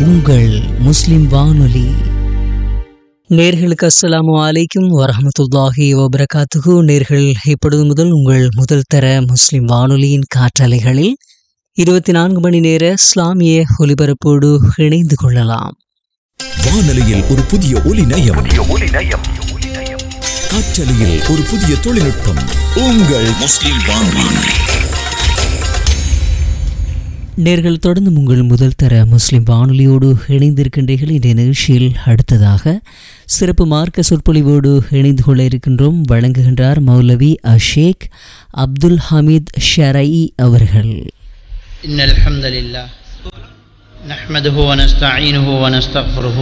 உங்கள் முஸ்லிம் வானொலி நேர்களுக்கு அஸ்ஸலாமு அலைக்கும் வரஹமத்துல்லாஹி வபரகாத்துகு நேர்கள் இப்பொழுது முதல் உங்கள் முதல் தர முஸ்லிம் வானொலியின் காற்றலைகளில் இருபத்தி நான்கு மணி நேர இஸ்லாமிய ஒலிபரப்போடு இணைந்து கொள்ளலாம் வானொலியில் ஒரு புதிய ஒலி நயம் காற்றலையில் ஒரு புதிய தொழில்நுட்பம் உங்கள் முஸ்லிம் வானொலி நேர்கள் தொடர்ந்து உங்கள் முதல் தர முஸ்லிம் வானொலியோடு இணைந்திருக்கின்றீர்கள் இந்த நிகழ்ச்சியில் அடுத்ததாக சிறப்பு மார்க்க சொற்பொழிவோடு இணைந்து கொள்ள இருக்கின்றோம் வழங்குகின்றார் மௌலவி அஷேக் அப்துல் ஹமீத் ஷரை அவர்கள் إن الحمد لله نحمده ونستعينه ونستغفره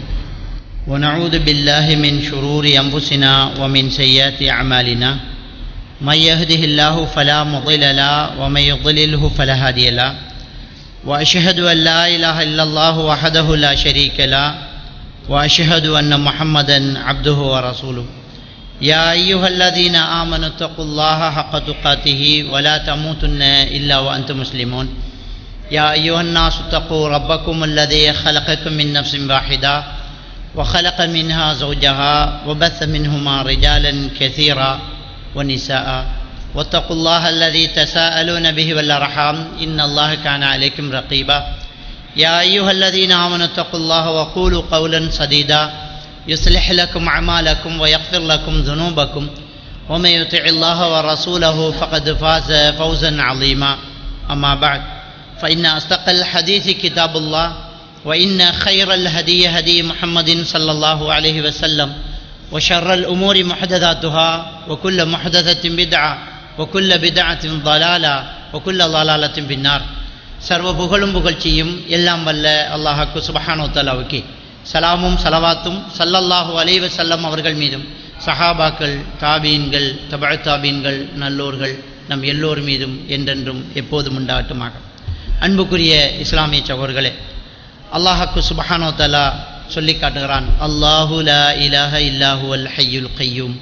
ونعوذ بالله من شرور أنفسنا ومن سيئات أعمالنا من يهده الله فلا مضل له ومن يضلله فلا هادي له وأشهد أن لا إله إلا الله وحده لا شريك له وأشهد أن محمدا عبده ورسوله يا أيها الذين آمنوا اتقوا الله حق تقاته ولا تموتن إلا وأنتم مسلمون يا أيها الناس اتقوا ربكم الذي خلقكم من نفس واحدة وخلق منها زوجها وبث منهما رجالا كثيرا ونساء واتقوا الله الذي تساءلون به والأرحام إن الله كان عليكم رقيبا يا أيها الذين آمنوا اتقوا الله وقولوا قولا سديدا يصلح لكم أعمالكم ويغفر لكم ذنوبكم ومن يطع الله ورسوله فقد فاز فوزا عظيما أما بعد فإن أصدق الحديث كتاب الله وإن خير الهدي هدي محمد صلى الله عليه وسلم وشر الأمور محدثاتها وكل محدثة بدعة وكل بدعة ضلالة وكل ضلالة في النار சர்வ புகழும் புகழ்ச்சியும் எல்லாம் வல்ல அல்லாஹாக்கு சுபஹானோ தலாவுக்கு சலாமும் சலவாத்தும் சல்லல்லாஹு அலைவ செல்லம் அவர்கள் மீதும் சஹாபாக்கள் தாபீன்கள் தபழ் தாபீன்கள் நல்லோர்கள் நம் எல்லோர் மீதும் என்றென்றும் எப்போதும் உண்டாகட்டுமாக அன்புக்குரிய இஸ்லாமிய சகோர்களே அல்லாஹாக்கு சுபஹானோ தலா சொல்லி காட்டுகிறான் அல்லாஹு லா இலாஹ இல்லாஹு அல் ஹையுல் கையூம்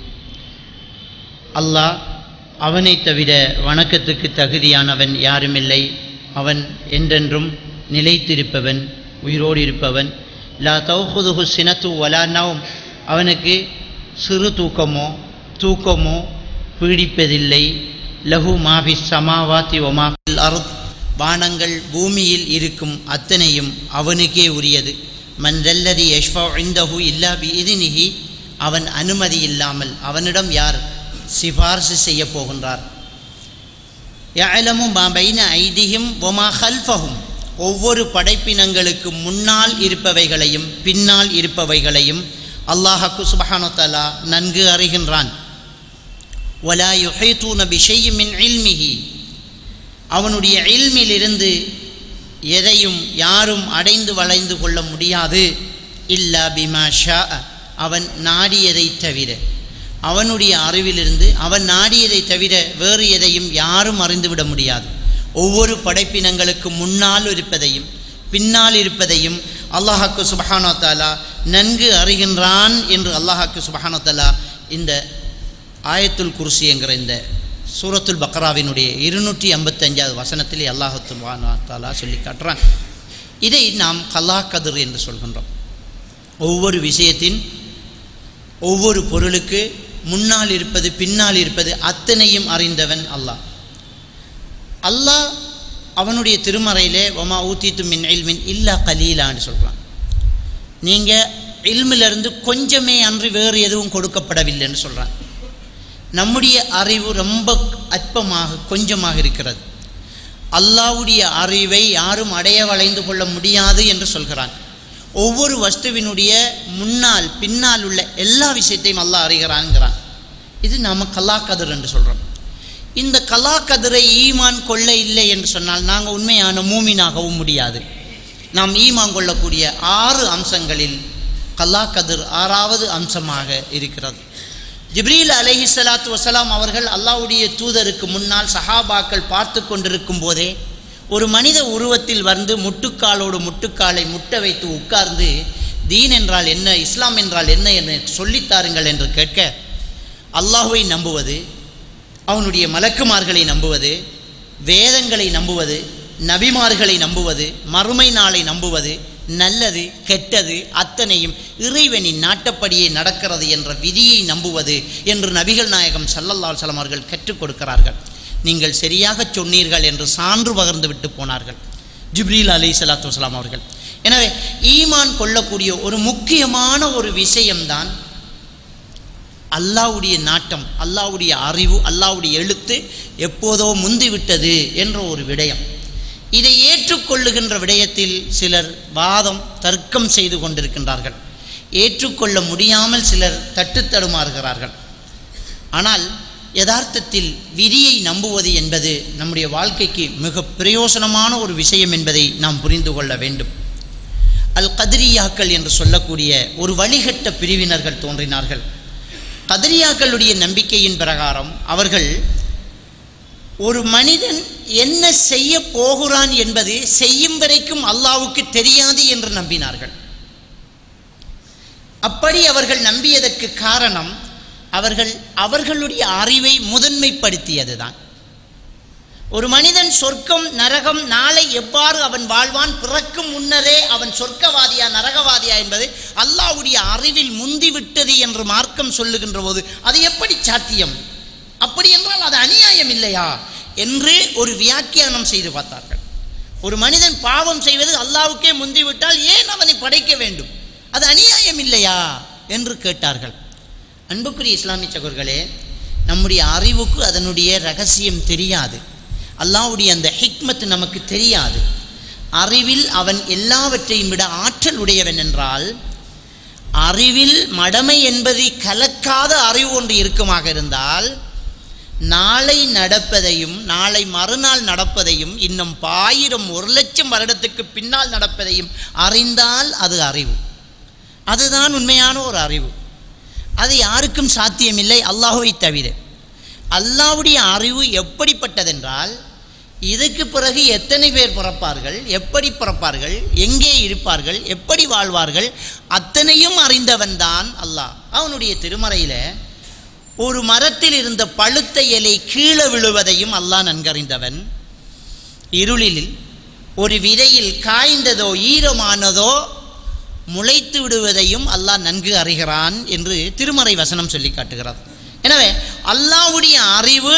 அல்லாஹ் அவனை தவிர வணக்கத்துக்கு தகுதியானவன் யாருமில்லை அவன் என்றென்றும் நிலைத்திருப்பவன் உயிரோடு இருப்பவன் லா தௌஹுதுஹு சினத்து வலா நவும் அவனுக்கு சிறு தூக்கமோ தூக்கமோ பீடிப்பதில்லை லஹு மாஃபி சமாவாத்தி ஒமாஃபில் அருத் வானங்கள் பூமியில் இருக்கும் அத்தனையும் அவனுக்கே உரியது மன்றல்லதி யஷ்ஃபா இந்தஹு இல்லா பி இதுனிஹி அவன் அனுமதி இல்லாமல் அவனிடம் யார் சிபார்சு செய்ய போகின்றார் யஅலமு மா பைன ஐதிஹிம் ஒமா ஹல்ஃபஹும் ஒவ்வொரு படைப்பினங்களுக்கு முன்னால் இருப்பவைகளையும் பின்னால் இருப்பவைகளையும் அல்லாஹக்கு சுபஹானு தலா நன்கு அறிகின்றான் ஒலா யுஹைத்தூன பிஷையும் மின் இல்மிஹி அவனுடைய இல்மிலிருந்து எதையும் யாரும் அடைந்து வளைந்து கொள்ள முடியாது இல்லா பிமா ஷா அவன் நாடியதை தவிர அவனுடைய அறிவிலிருந்து அவன் நாடியதை தவிர வேறு எதையும் யாரும் அறிந்துவிட முடியாது ஒவ்வொரு படைப்பினங்களுக்கு முன்னால் இருப்பதையும் பின்னால் இருப்பதையும் அல்லாஹாக்கு சுபஹானோ தாலா நன்கு அறிகின்றான் என்று அல்லாஹாக்கு சுபஹானோ தாலா இந்த ஆயத்துல் குர்சி என்கிற இந்த சூரத்துல் பக்ராவினுடைய இருநூற்றி ஐம்பத்தஞ்சாவது வசனத்திலே அல்லாஹு தாலா சொல்லி காட்டுறான் இதை நாம் கல்லா கதிர் என்று சொல்கின்றோம் ஒவ்வொரு விஷயத்தின் ஒவ்வொரு பொருளுக்கு முன்னால் இருப்பது பின்னால் இருப்பது அத்தனையும் அறிந்தவன் அல்லாஹ் அல்லாஹ் அவனுடைய திருமறையிலே ஒமா ஊத்தித்து மின் இல்மின் இல்லா கலீலான்னு சொல்கிறான் நீங்கள் இல்மிலிருந்து கொஞ்சமே அன்றி வேறு எதுவும் கொடுக்கப்படவில்லைன்னு சொல்கிறான் நம்முடைய அறிவு ரொம்ப அற்பமாக கொஞ்சமாக இருக்கிறது அல்லாவுடைய அறிவை யாரும் அடைய வளைந்து கொள்ள முடியாது என்று சொல்கிறான் ஒவ்வொரு வஸ்துவினுடைய முன்னால் பின்னால் உள்ள எல்லா விஷயத்தையும் அல்லாஹ் அறிகிறான்ங்கிறான் இது நாம் கலாக்கதிர் என்று சொல்கிறோம் இந்த கலாக்கதிரை ஈமான் கொள்ள இல்லை என்று சொன்னால் நாங்கள் உண்மையான மூமினாகவும் முடியாது நாம் ஈமான் கொள்ளக்கூடிய ஆறு அம்சங்களில் கலாக்கதிர் ஆறாவது அம்சமாக இருக்கிறது ஜிப்ரீல் அலஹி சலாத்து வசலாம் அவர்கள் அல்லாவுடைய தூதருக்கு முன்னால் சஹாபாக்கள் பார்த்து கொண்டிருக்கும் போதே ஒரு மனித உருவத்தில் வந்து முட்டுக்காலோடு முட்டுக்காலை முட்ட வைத்து உட்கார்ந்து தீன் என்றால் என்ன இஸ்லாம் என்றால் என்ன என்று சொல்லித்தாருங்கள் என்று கேட்க அல்லாஹுவை நம்புவது அவனுடைய மலக்குமார்களை நம்புவது வேதங்களை நம்புவது நபிமார்களை நம்புவது மறுமை நாளை நம்புவது நல்லது கெட்டது அத்தனையும் இறைவனின் நாட்டப்படியே நடக்கிறது என்ற விதியை நம்புவது என்று நபிகள் நாயகம் சல்லல்லாஹு அலைஹி வஸல்லம் அவர்கள் கற்றுக் கொடுக்கிறார்கள் நீங்கள் சரியாக சொன்னீர்கள் என்று சான்று பகர்ந்து விட்டு போனார்கள் ஜிப்ரீல் அலை சலாத்து வஸ்லாம் அவர்கள் எனவே ஈமான் கொள்ளக்கூடிய ஒரு முக்கியமான ஒரு விஷயம்தான் அல்லாவுடைய நாட்டம் அல்லாவுடைய அறிவு அல்லாவுடைய எழுத்து எப்போதோ முந்திவிட்டது என்ற ஒரு விடயம் இதை ஏற்றுக்கொள்ளுகின்ற விடயத்தில் சிலர் வாதம் தர்க்கம் செய்து கொண்டிருக்கின்றார்கள் ஏற்றுக்கொள்ள முடியாமல் சிலர் தட்டுத்தடுமாறுகிறார்கள் ஆனால் யதார்த்தத்தில் விதியை நம்புவது என்பது நம்முடைய வாழ்க்கைக்கு மிக பிரயோசனமான ஒரு விஷயம் என்பதை நாம் புரிந்து கொள்ள வேண்டும் அல் கதிரியாக்கள் என்று சொல்லக்கூடிய ஒரு வழிகட்ட பிரிவினர்கள் தோன்றினார்கள் கதிரியாக்களுடைய நம்பிக்கையின் பிரகாரம் அவர்கள் ஒரு மனிதன் என்ன செய்ய போகிறான் என்பது செய்யும் வரைக்கும் அல்லாவுக்கு தெரியாது என்று நம்பினார்கள் அப்படி அவர்கள் நம்பியதற்கு காரணம் அவர்கள் அவர்களுடைய அறிவை முதன்மைப்படுத்தியதுதான் ஒரு மனிதன் சொர்க்கம் நரகம் நாளை எவ்வாறு அவன் வாழ்வான் பிறக்கும் முன்னரே அவன் சொர்க்கவாதியா நரகவாதியா என்பது அல்லாவுடைய அறிவில் முந்திவிட்டது என்று மார்க்கம் சொல்லுகின்ற போது அது எப்படி சாத்தியம் அப்படி என்றால் அது அநியாயம் இல்லையா என்று ஒரு வியாக்கியானம் செய்து பார்த்தார்கள் ஒரு மனிதன் பாவம் செய்வது அல்லாவுக்கே முந்திவிட்டால் ஏன் அவனை படைக்க வேண்டும் அது அநியாயம் இல்லையா என்று கேட்டார்கள் அன்புக்குரிய இஸ்லாமிய சகோர்களே நம்முடைய அறிவுக்கு அதனுடைய ரகசியம் தெரியாது அல்லாவுடைய அந்த ஹிக்மத் நமக்கு தெரியாது அறிவில் அவன் எல்லாவற்றையும் விட ஆற்றல் உடையவன் என்றால் அறிவில் மடமை என்பதை கலக்காத அறிவு ஒன்று இருக்குமாக இருந்தால் நாளை நடப்பதையும் நாளை மறுநாள் நடப்பதையும் இன்னும் ஆயிரம் ஒரு லட்சம் வருடத்துக்கு பின்னால் நடப்பதையும் அறிந்தால் அது அறிவு அதுதான் உண்மையான ஒரு அறிவு அது யாருக்கும் சாத்தியமில்லை அல்லாஹுவை தவிர அல்லாவுடைய அறிவு எப்படிப்பட்டதென்றால் இதுக்கு பிறகு எத்தனை பேர் பிறப்பார்கள் எப்படி பிறப்பார்கள் எங்கே இருப்பார்கள் எப்படி வாழ்வார்கள் அத்தனையும் அறிந்தவன்தான் அல்லாஹ் அவனுடைய திருமறையில் ஒரு மரத்தில் இருந்த பழுத்த இலை கீழே விழுவதையும் அல்லாஹ் நன்கறிந்தவன் இருளில் ஒரு விதையில் காய்ந்ததோ ஈரமானதோ முளைத்து விடுவதையும் அல்லாஹ் நன்கு அறிகிறான் என்று திருமறை வசனம் சொல்லி காட்டுகிறது எனவே அல்லாவுடைய அறிவு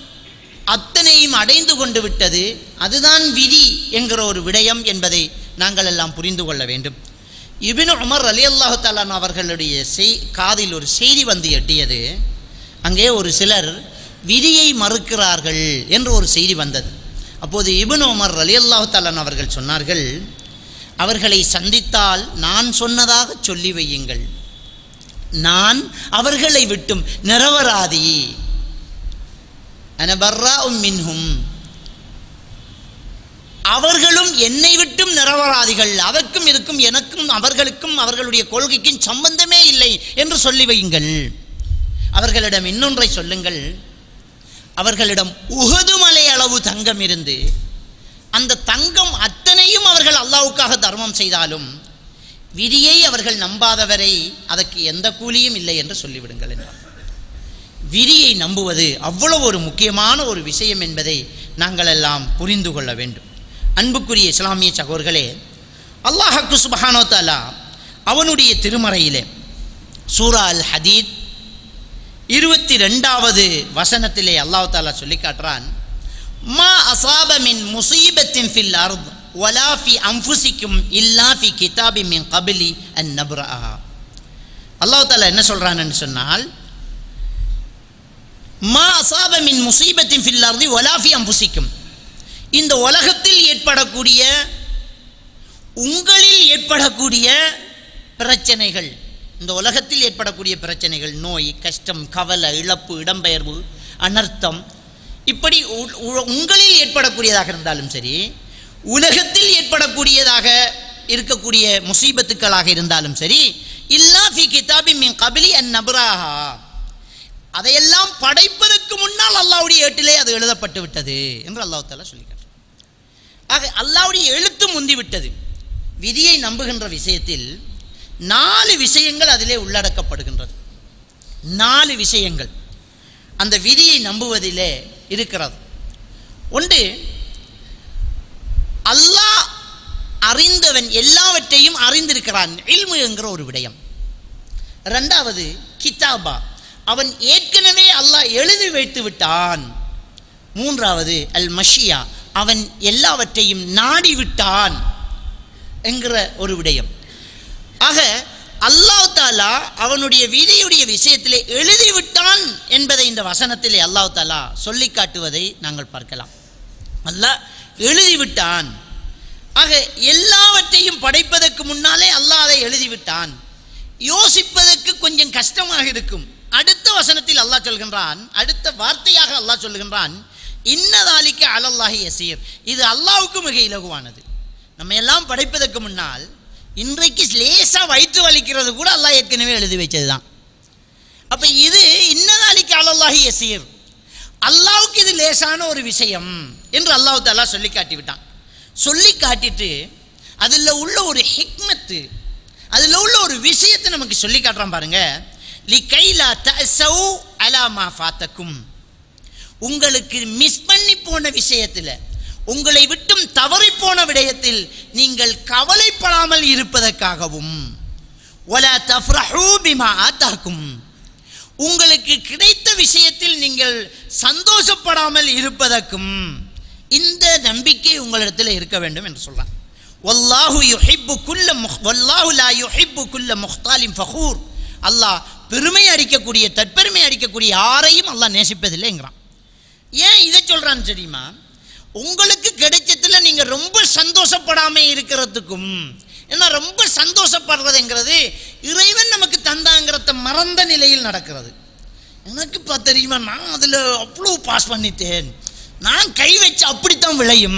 அத்தனையும் அடைந்து கொண்டு விட்டது அதுதான் விதி என்கிற ஒரு விடயம் என்பதை நாங்கள் எல்லாம் புரிந்து கொள்ள வேண்டும் இபின் உமர் அலி அல்லாஹு தாலான் அவர்களுடைய செய் காதில் ஒரு செய்தி வந்து எட்டியது அங்கே ஒரு சிலர் விதியை மறுக்கிறார்கள் என்று ஒரு செய்தி வந்தது அப்போது இபின் உமர் அலி அல்லாஹு தாலான் அவர்கள் சொன்னார்கள் அவர்களை சந்தித்தால் நான் சொன்னதாக சொல்லி வையுங்கள் நான் அவர்களை விட்டும் நிரவராதி அனபர்ரா மின்ஹும் அவர்களும் என்னை விட்டும் நிரவராதிகள் அதற்கும் இதுக்கும் எனக்கும் அவர்களுக்கும் அவர்களுடைய கொள்கைக்கும் சம்பந்தமே இல்லை என்று சொல்லி வையுங்கள் அவர்களிடம் இன்னொன்றை சொல்லுங்கள் அவர்களிடம் உகது மலை அளவு தங்கம் இருந்து அந்த தங்கம் அத்தனையும் அவர்கள் அல்லாவுக்காக தர்மம் செய்தாலும் விதியை அவர்கள் நம்பாதவரை அதற்கு எந்த கூலியும் இல்லை என்று சொல்லிவிடுங்கள் என்றார் விதியை நம்புவது அவ்வளவு ஒரு முக்கியமான ஒரு விஷயம் என்பதை நாங்கள் எல்லாம் புரிந்து கொள்ள வேண்டும் அன்புக்குரிய இஸ்லாமிய சகோர்களே அல்லாஹக்கு சுபஹானோ தாலா அவனுடைய திருமறையிலே சூரா அல் ஹதீத் இருபத்தி ரெண்டாவது வசனத்திலே அல்லாஹ் தாலா சொல்லி காட்டுறான் மா அசாப மின் முசீபத்தின் ஃபில் அர்த் வலா ஃபி அம்புசிக்கும் இல்லா ஃபி கிதாபி மின் கபிலி அன் நப்ரா அல்லாஹ் தாலா என்ன சொல்கிறான்னு சொன்னால் மா அசாப மின் முசீபத்தின் ஃபில் அர்தி வலா ஃபி அம்புசிக்கும் இந்த உலகத்தில் ஏற்படக்கூடிய உங்களில் ஏற்படக்கூடிய பிரச்சனைகள் இந்த உலகத்தில் ஏற்படக்கூடிய பிரச்சனைகள் நோய் கஷ்டம் கவலை இழப்பு இடம்பெயர்வு அனர்த்தம் இப்படி உ- உ- உங்களில் ஏற்படக்கூடியதாக இருந்தாலும் சரி உலகத்தில் ஏற்படக்கூடியதாக இருக்கக்கூடிய முசீபத்துக்களாக இருந்தாலும் சரி இல்லா ஃபி கிதாபி மின் கபிலி அன் நபராஹா அதையெல்லாம் படைப்பதற்கு முன்னால் அல்லாவுடைய ஏட்டிலே அது எழுதப்பட்டு விட்டது என்று அல்லாஹ் தாலா சொல்லி காட்டுறார். ஆக அல்லாவுடைய எழுத்து முந்தி விட்டது விதியை நம்புகின்ற விஷயத்தில் நாலு விஷயங்கள் அதிலே உள்ளடக்கப்படுகின்றது நாலு விஷயங்கள் அந்த விதியை நம்புவதிலே இருக்கிறது ஒன்று அல்லாஹ் அறிந்தவன் எல்லாவற்றையும் அறிந்திருக்கிறான் இல்மு என்கிற ஒரு விடயம் ரெண்டாவது கிதாபா அவன் ஏற்கனவே அல்லாஹ் எழுதி வைத்து விட்டான் மூன்றாவது அல் மஷியா அவன் எல்லாவற்றையும் நாடி விட்டான் என்கிற ஒரு விடயம் ஆக அல்லாஹ் தாலா அவனுடைய விதியுடைய விஷயத்திலே எழுதிவிட்டான் என்பதை இந்த வசனத்திலே அல்லாஹ் தாலா சொல்லி காட்டுவதை நாங்கள் பார்க்கலாம் அல்லாஹ் எழுதிவிட்டான் ஆக எல்லாவற்றையும் படைப்பதற்கு முன்னாலே அல்லாஹ் அதை எழுதிவிட்டான் யோசிப்பதற்கு கொஞ்சம் கஷ்டமாக இருக்கும் அடுத்த வசனத்தில் அல்லாஹ் சொல்கின்றான் அடுத்த வார்த்தையாக அல்லாஹ் சொல்கின்றான் இன்னதாலிக்கு அலல்லாஹி யசீர் இது அல்லாஹ்வுக்கு மிக இலகுவானது நம்ம எல்லாம் படைப்பதற்கு முன்னால் இன்றைக்கு லேசாக வயிற்று வலிக்கிறது கூட அல்லாஹ் ஏற்கனவே எழுதி வச்சது தான் அப்போ இது இன்னதாலிக்கு அலல்லாஹி யசீர் அல்லாஹ்வுக்கு இது லேசான ஒரு விஷயம் என்று அல்லாஹ் தாலா சொல்லி காட்டி விட்டான் சொல்லி காட்டிட்டு அதில் உள்ள ஒரு ஹிக்மத்து அதில் உள்ள ஒரு விஷயத்தை நமக்கு சொல்லி காட்டுறான் பாருங்க லி கைலா தசௌ அலாமா ஃபாத்தக்கும் உங்களுக்கு மிஸ் பண்ணி போன விஷயத்தில் உங்களை விட்டும் தவறி போன விடயத்தில் நீங்கள் கவலைப்படாமல் இருப்பதற்காகவும் ஒல தஃப்ரஹூ பிமா ஆத்தாக்கும் உங்களுக்கு கிடைத்த விஷயத்தில் நீங்கள் சந்தோஷப்படாமல் இருப்பதற்கும் இந்த நம்பிக்கை உங்களிடத்தில் இருக்க வேண்டும் என்று சொல்றான் வல்லாஹு யுஹிப்பு குல்ல முஹ் வல்லாஹு லா யுஹிப்பு குல்ல முஹ்தாலிம் ஃபஹூர் அல்லாஹ் பெருமை அடிக்கக்கூடிய தற்பெருமை அடிக்கக்கூடிய யாரையும் அல்லாஹ் நேசிப்பதில்லைங்கிறான் ஏன் இதை சொல்றான்னு தெரியுமா உங்களுக்கு கிடைச்சதுல நீங்க ரொம்ப சந்தோஷப்படாம இருக்கிறதுக்கும் ஏன்னா ரொம்ப சந்தோஷப்படுறதுங்கிறது இறைவன் நமக்கு தந்தாங்கிறத மறந்த நிலையில் நடக்கிறது எனக்கு இப்போ தெரியுமா நான் அதில் அவ்வளோ பாஸ் பண்ணிட்டேன் நான் கை வச்சு அப்படித்தான் விளையும்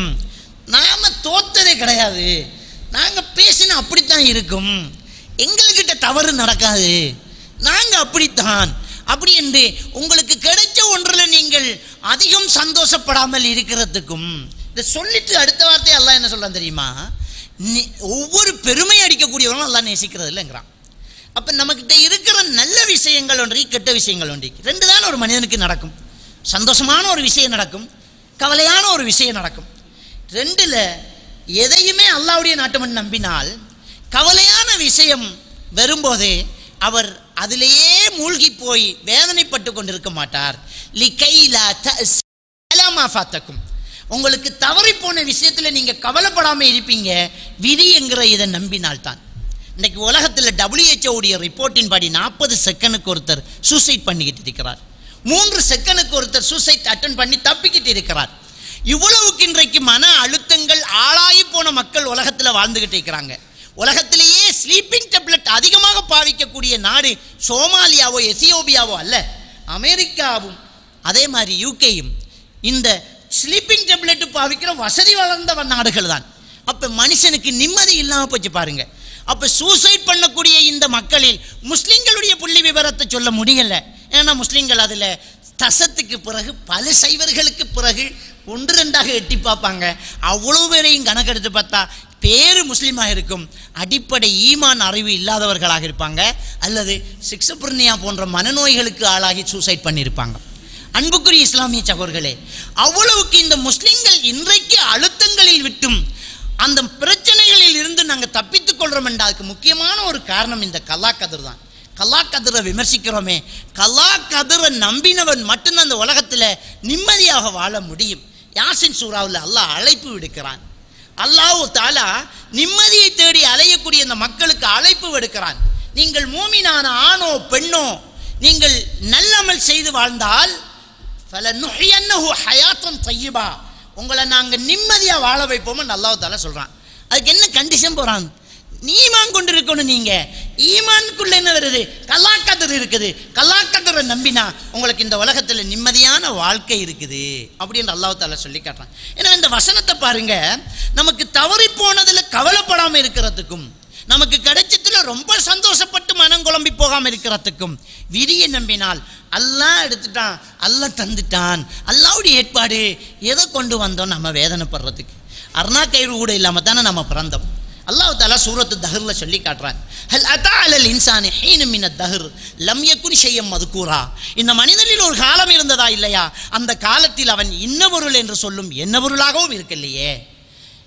நாம தோத்ததே கிடையாது நாங்கள் பேசின அப்படித்தான் இருக்கும் எங்கள்கிட்ட தவறு நடக்காது நாங்கள் அப்படித்தான் அப்படி என்று உங்களுக்கு கிடைச்ச ஒன்றில் நீங்கள் அதிகம் சந்தோஷப்படாமல் இருக்கிறதுக்கும் இதை சொல்லிட்டு அடுத்த வார்த்தை எல்லாம் என்ன சொல்றான் தெரியுமா நீ- ஒவ்வொரு பெருமை அடிக்கக்கூடியவங்களும் எல்லாம் நேசிக்கிறது இல்லைங்கிறான் அப்போ நம்மக்கிட்ட இருக்கிற நல்ல விஷயங்கள் ஒன்றி கெட்ட விஷயங்கள் ஒன்றி ரெண்டு தான் ஒரு மனிதனுக்கு நடக்கும் சந்தோஷமான ஒரு விஷயம் நடக்கும் கவலையான ஒரு விஷயம் நடக்கும் ரெண்டில் எதையுமே அல்லாவுடைய நாட்டமன் நம்பினால் கவலையான விஷயம் வரும்போதே அவர் அதிலேயே மூழ்கி போய் வேதனைப்பட்டு கொண்டிருக்க மாட்டார் லிகைலா தஸ் அலாமா ஃபாத்தக்கும் உங்களுக்கு தவறி போன விஷயத்தில் நீங்கள் கவலைப்படாமல் இருப்பீங்க விதி என்கிற இதை நம்பினால்தான் இன்னைக்கு உலகத்தில் WHO உடைய ரிப்போர்ட்டின் படி நாற்பது செகண்டுக்கு ஒருத்தர் சூசைட் பண்ணிக்கிட்டு இருக்கிறார் மூன்று செகண்டுக்கு ஒருத்தர் சூசைட் அட்டன் பண்ணி தப்பிக்கிட்டு இருக்கிறார் இவ்வளவுக்கு இன்றைக்கு மன அழுத்தங்கள் ஆளாகி போன மக்கள் உலகத்தில் வாழ்ந்துகிட்டு இருக்கிறாங்க உலகத்திலேயே ஸ்லீப்பிங் டேப்லெட் அதிகமாக பாவிக்கக்கூடிய நாடு சோமாலியாவோ எசியோபியாவோ அல்ல அமெரிக்காவும் அதே மாதிரி யூகேயும் இந்த ஸ்லீப்பிங் டேப்லெட் பாவிக்கிற வசதி வளர்ந்த நாடுகள் தான் அப்போ மனுஷனுக்கு நிம்மதி இல்லாமல் போச்சு பாருங்க அப்போ சூசைட் பண்ணக்கூடிய இந்த மக்களில் முஸ்லிம்களுடைய புள்ளி விவரத்தை சொல்ல முடியல ஏன்னா முஸ்லிம்கள் அதில் தசத்துக்கு பிறகு பல சைவர்களுக்கு பிறகு ஒன்று ரெண்டாக எட்டி பார்ப்பாங்க அவ்வளோ பேரையும் கணக்கெடுத்து பார்த்தா பேரு முஸ்லீமாக இருக்கும் அடிப்படை ஈமான் அறிவு இல்லாதவர்களாக இருப்பாங்க அல்லது சிக்ஸபுர்னியா போன்ற மனநோய்களுக்கு ஆளாகி சூசைட் பண்ணியிருப்பாங்க அன்புக்குரிய இஸ்லாமிய சகோதர்களே அவ்வளவுக்கு இந்த முஸ்லிம்கள் இன்றைக்கு அழுத்தங்களில் விட்டும் அந்த பிரச்சனைகளில் இருந்து நாங்கள் தப்பித்துக் கொள்றோம் என்ற அதுக்கு முக்கியமான ஒரு காரணம் இந்த கலா கதிர் தான் கலா கதிரை விமர்சிக்கிறோமே கலா கதிரை நம்பினவன் மட்டும்தான் அந்த உலகத்தில் நிம்மதியாக வாழ முடியும் யாசின் சூறாவில் அல்லாஹ் அழைப்பு விடுக்கிறான் அல்லாஹ் தாலா நிம்மதியை தேடி அலையக்கூடிய இந்த மக்களுக்கு அழைப்பு விடுக்கிறான் நீங்கள் மூமினான ஆணோ பெண்ணோ நீங்கள் நல்லமல் செய்து வாழ்ந்தால் ஃபலனுஹியன்னஹு ஹயாத்தன் தய்யிபா உங்களை நாங்கள் நிம்மதியாக வாழ வைப்போம்னு அல்லாஹ் தாலா சொல்கிறான் அதுக்கு என்ன கண்டிஷன் போகிறான் ஈமான் கொண்டு இருக்கணும் நீங்கள் ஈமானுக்குள்ள என்ன வருது கல்லாக்கதர் இருக்குது கல்லாக்கதரை நம்பினா உங்களுக்கு இந்த உலகத்தில் நிம்மதியான வாழ்க்கை இருக்குது அப்படின்னு அல்லாஹ் தாலா சொல்லி காட்டுறான் ஏன்னா இந்த வசனத்தை பாருங்க நமக்கு தவறி போனதில் கவலைப்படாமல் இருக்கிறதுக்கும் நமக்கு கிடைச்சதுல ரொம்ப சந்தோஷப்பட்டு மனம் குழம்பி போகாமல் இருக்கிறதுக்கும் விதியை நம்பினால் அல்லாஹ் எடுத்துட்டான் அல்லாஹ் தந்துட்டான் அல்லாவுடைய ஏற்பாடு எதை கொண்டு வந்தோம் நம்ம வேதனைப்படுறதுக்கு அருணா கயிறு கூட இல்லாமல் தானே நம்ம பிறந்தோம் அல்லாஹ் தாலா சூரத்து தஹர்ல சொல்லி காட்டுறான் ஹல் அதா அலல் இன்சானி ஹீனு மின தஹர் லம் யகுன் ஷையம் மதுக்கூரா இந்த மனிதனில் ஒரு காலம் இருந்ததா இல்லையா அந்த காலத்தில் அவன் இன்ன பொருள் என்று சொல்லும் என்ன பொருளாகவும் இருக்கலையே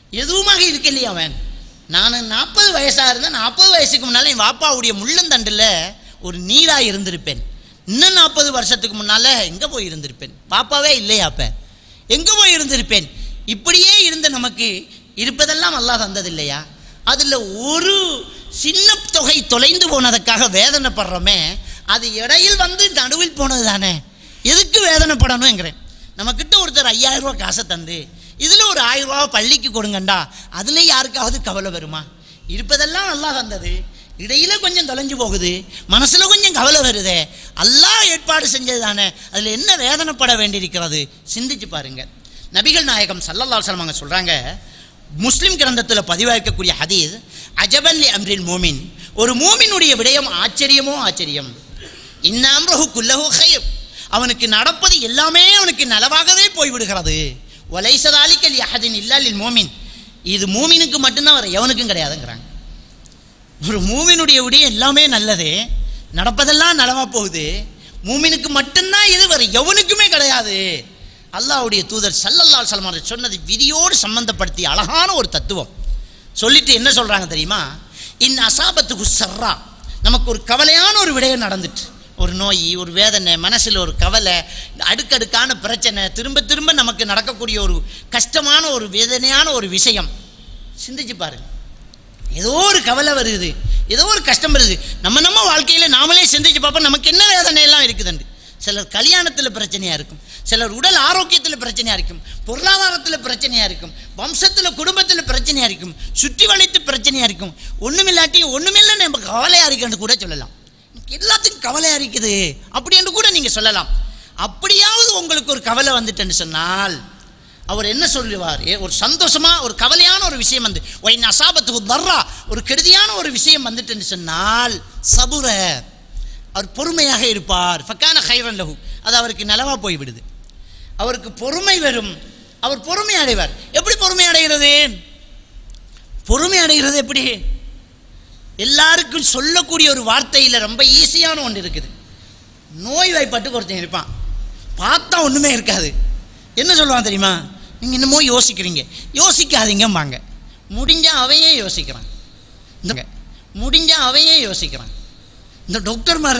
எதுவுமாக இருக்கலையே அவன் நான் நாற்பது வயசாக இருந்தேன் நாற்பது வயசுக்கு முன்னால் என் வாப்பாவுடைய முள்ளந்தண்டில் ஒரு நீராக இருந்திருப்பேன் இன்னும் நாற்பது வருஷத்துக்கு முன்னால் எங்கே போய் இருந்திருப்பேன் பாப்பாவே இல்லையா அப்போ எங்கே போய் இருந்திருப்பேன் இப்படியே இருந்த நமக்கு இருப்பதெல்லாம் அல்லாஹ் தந்ததில்லையா அதில் ஒரு சின்ன தொகை தொலைந்து போனதுக்காக வேதனைப்படுறோமே அது இடையில் வந்து நடுவில் போனது தானே எதுக்கு வேதனைப்படணுங்கிறேன் நம்மக்கிட்ட ஒருத்தர் ஐயாயிரம் ரூபா காசை தந்து இதில் ஒரு ஆயிரம் ரூபா பள்ளிக்கு கொடுங்கண்டா அதில் யாருக்காவது கவலை வருமா இருப்பதெல்லாம் நல்லா தந்தது இடையில கொஞ்சம் தொலைஞ்சு போகுது மனசில் கொஞ்சம் கவலை வருதே அல்லாஹ் ஏற்பாடு செஞ்சது தானே அதில் என்ன வேதனைப்பட வேண்டியிருக்கிறது சிந்திச்சு பாருங்க நபிகள் நாயகம் சல்லல்லா அவங்க சொல்கிறாங்க முஸ்லிம் கிரந்தத்தில் பதிவாக்கக்கூடிய ஹதீஸ் அஜபல்லி அம்ரில் மோமின் ஒரு மூமினுடைய விடயம் ஆச்சரியமோ ஆச்சரியம் இன்னாம்ரஹு குல்லஹு ஹைர் அவனுக்கு நடப்பது எல்லாமே அவனுக்கு நலவாகவே போய்விடுகிறது ஒலைசதாலிக்கல் யஹதின் இல்லாலில் மோமின் இது மூமினுக்கு மட்டும்தான் வர எவனுக்கும் கிடையாதுங்கிறாங்க ஒரு மூமினுடைய விடயம் எல்லாமே நல்லது நடப்பதெல்லாம் நலமா போகுது மூமினுக்கு மட்டும்தான் இது வர எவனுக்குமே கிடையாது அல்லாஹ்வுடைய தூதர் சல்லல்லா சல்மான் சொன்னது விதியோடு சம்பந்தப்படுத்தி அழகான ஒரு தத்துவம் சொல்லிட்டு என்ன சொல்றாங்க தெரியுமா இன் அசாபத்துக்கு சர்ரா நமக்கு ஒரு கவலையான ஒரு விடயம் நடந்துட்டு ஒரு நோய் ஒரு வேதனை மனசில் ஒரு கவலை அடுக்கடுக்கான பிரச்சனை திரும்ப திரும்ப நமக்கு நடக்கக்கூடிய ஒரு கஷ்டமான ஒரு வேதனையான ஒரு விஷயம் சிந்திச்சு பாருங்க ஏதோ ஒரு கவலை வருது ஏதோ ஒரு கஷ்டம் வருது நம்ம நம்ம வாழ்க்கையில் நாமளே சிந்திச்சு பார்ப்போம் நமக்கு என்ன வேதனை எல்லாம் இருக்குதுண்டு சிலர் கல்யாணத்தில் பிரச்சனையாக இருக்கும் சிலர் உடல் ஆரோக்கியத்தில் பிரச்சனையாக இருக்கும் பொருளாதாரத்தில் பிரச்சனையாக இருக்கும் வம்சத்தில் குடும்பத்தில் பிரச்சனையாக இருக்கும் சுற்றி வளைத்து பிரச்சனையாக இருக்கும் ஒன்றுமில்லாட்டி ஒன்றுமில்லை நம்ம கவலையாக இருக்குன்னு கூட சொல்லலாம் எனக்கு எல்லாத்துக்கும் கவலையாக இருக்குது அப்படி என்று கூட நீங்கள் சொல்லலாம் அப்படியாவது உங்களுக்கு ஒரு கவலை வந்துட்டுன்னு சொன்னால் அவர் என்ன சொல்லுவார் ஏ, ஒரு சந்தோஷமா ஒரு கவலையான ஒரு விஷயம் வந்து ஒயின் அசாபத்துக்கு தர்றா ஒரு கெடுதியான ஒரு விஷயம் வந்துட்டுன்னு சொன்னால் சபுர அவர் பொறுமையாக இருப்பார் ஃபக்கான ஹைரன் லஹு அது அவருக்கு நலவா போய்விடுது அவருக்கு பொறுமை வரும் அவர் பொறுமை அடைவார் எப்படி பொறுமை அடைகிறது பொறுமை அடைகிறது எப்படி எல்லாருக்கும் சொல்லக்கூடிய ஒரு வார்த்தையில் ரொம்ப ஈஸியான ஒன்று இருக்குது நோய் வாய்ப்பட்டு ஒருத்தன் இருப்பான் பார்த்தா ஒன்றுமே இருக்காது என்ன சொல்லுவான் தெரியுமா நீங்கள் என்னமோ யோசிக்கிறீங்க யோசிக்காதீங்கம்பாங்க முடிஞ்சால் அவையே யோசிக்கிறான் இந்த முடிஞ்சால் அவையே யோசிக்கிறான் இந்த டாக்டர்மார்